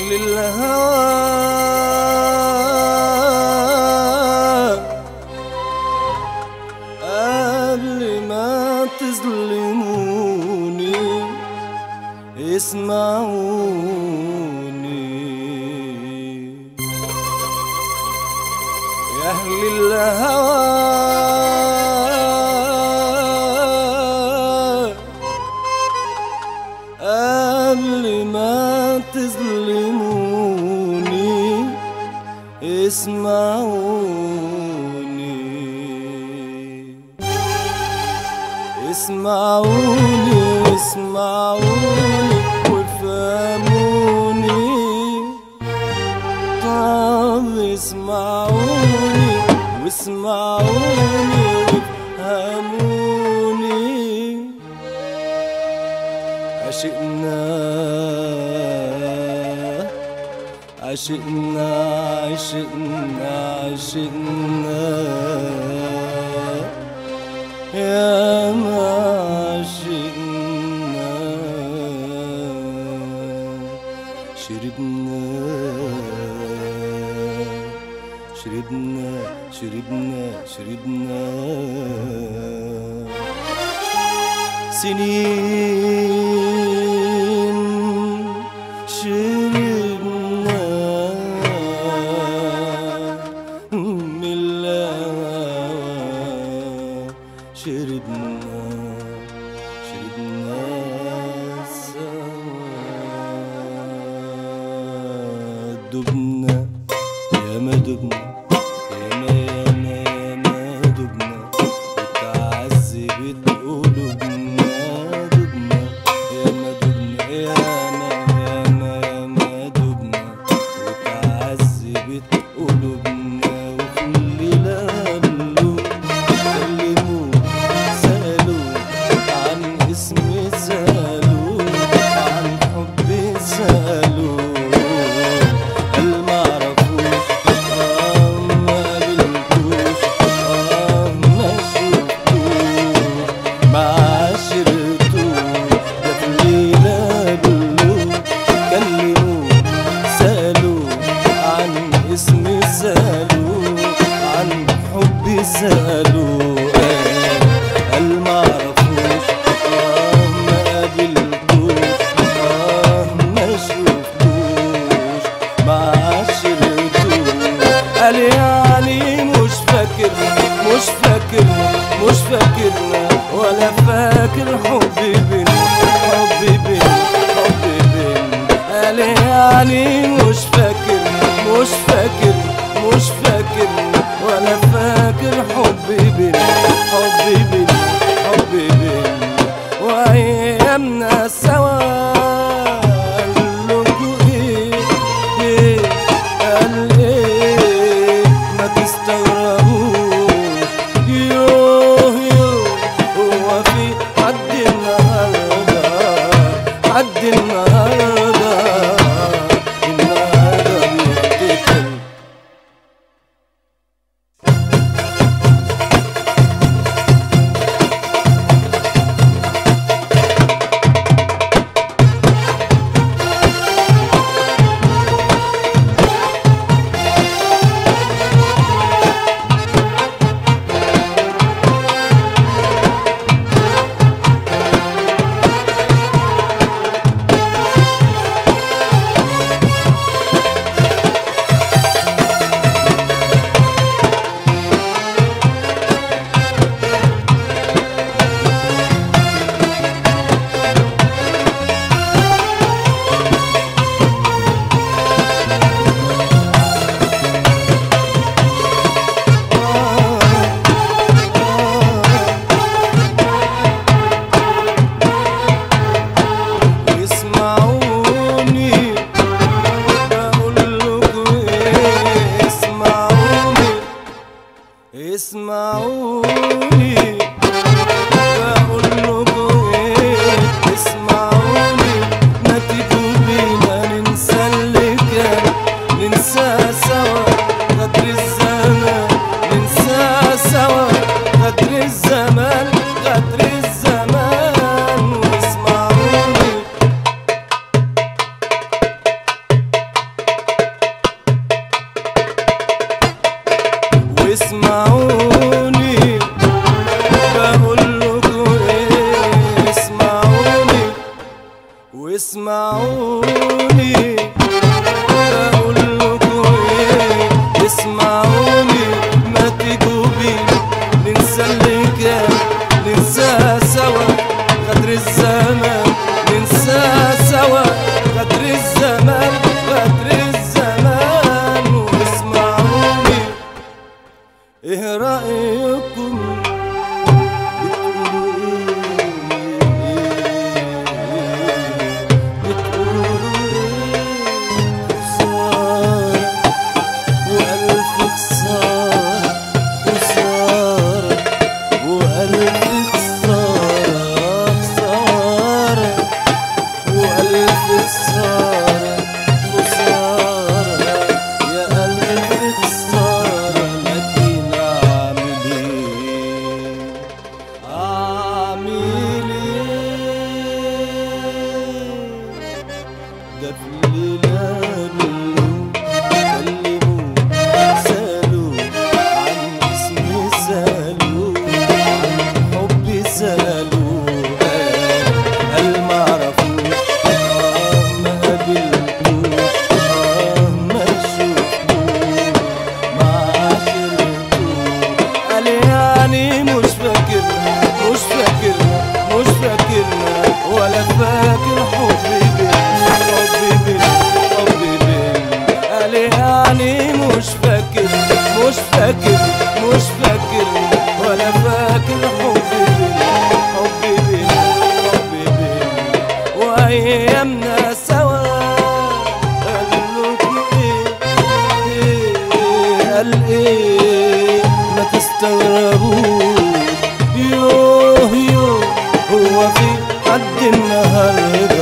أهل الهوى قبل ما تظلموني اسمعوني يا أهل الهوى قبل ما تظلموني اسمعوني اسمعوني اسمعوني وافهموني طب اسمعوني واسمعوني وافهموني عشقنا عشقنا عشقنا عشقنا يا ما عشقنا شربنا شربنا شربنا شربنا سنين شربنا من الهوى شربنا شربنا سوا دبنا يا ما دبنا يا ما يا ما يا ما دبنا وتعذبت قلوبنا دبنا يا ما دبنا يا ما يا ما يا ما دبنا وتعذبت قلوبنا وفي الليلة قالوا كلموا سألوا عن اسمي سألوا عن حبي سألوا قال معرفوش آه ما قابلتوش آه ما شفتوش ما عاشرتوش ده في الليلة قالوا كلموا سألوا عن اسمي سألوا عن حبي سألوا قال قال معرفوش آه ما قابلتوش آه ما شفتوش ما عاشرتوش قال يعني مش فاكر مش فاكر مش فاكرنا ولا فاكر حبي بينا حبي بينا حبي بينا قال يعني مش فاكر مش فاكر مش فاكر ولا فاكر حبي بينا حبي بينا حبي بينا وايامنا سوا قالوا ايه ايه قال ايه ما تستغربوش يوه يوه هو في حد النهارده حد النهارده النهارده بيفتكر اسمعوني بقول لكم ايه اسمعوني ما تيجوا بينا ننسى اللي كان ننسى سوا غدر الزمان ننسى سوا غدر الزمان غدر الزمان واسمعوني ايه رأيكم بتقولوا ايه بتقولوا ايه خسارة وألف خسارة خسارة وألف خسارة خسارة وألف خسارة خسارة يا ألف خسارة لكن أعمل إيه أعمل إيه ده في الليلة منه كلموه سألوه عن اسمي سألوه عن حبي سألوه قال قال معرفوش آه ما قابلتوش آه ما شفتوش ما عاشرتوش قال يعني مش فاكرنا مش فاكرنا مش فاكرنا ولا فاكر حبي بينا حبي بينا حبي بينا قال يعني مش فاكر مش فاكر مش فاكر ولا فاكر حبي بينا حبي بينا حبي بينا وايامنا سوا قال لكم ايه ايه قال ايه ما تستغربوش يوه يوه هو في حد النهارده